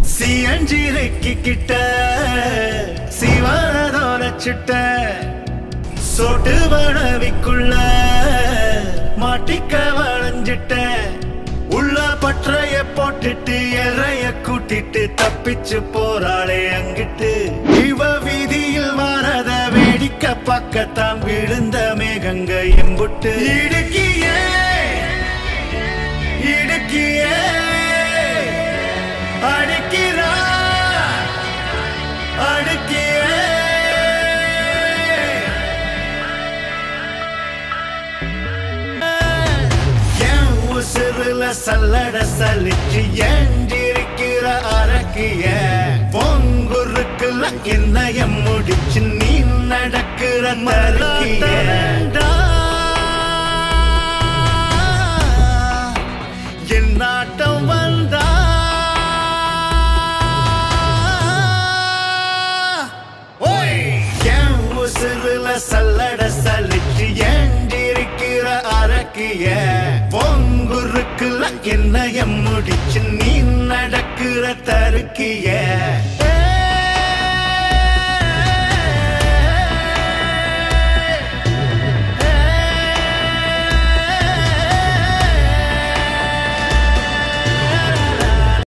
சியஞ்சிருக்கிட்ட சிவனதோர சுட்ட சொட்டு வளவிக்குள்ள மாட்டிக்க வளைஞ்சிட்ட உள்ள பற்றைய போட்டுட்டு எறைய கூட்டிட்டு தப்பிச்சு போறாளே அங்கிட்டு இவ வீதியில் வாரத வேடிக்கை பக்கத்தான் விழுந்த மேகங்க எம்புட்டு இடுக்கியே இடுக்கியே அடிக்கிறா அடிக்கியே என் உசுருல சல்லட சலிச்சு ஏண்டிருக்கிற அரக்கிய பொங்குருக்குல என்னைய முடிச்சு நீ நடக்கிற மறுக்கிய என் நாட்டம் வந்தா ஓய் என் உசுருல சல்லட சலிச்சு ஏண்டிருக்கிற அரக்கிய பொங்குருக்குல என்னைய முடிச்சு நீ நடக்கிற தருக்கிய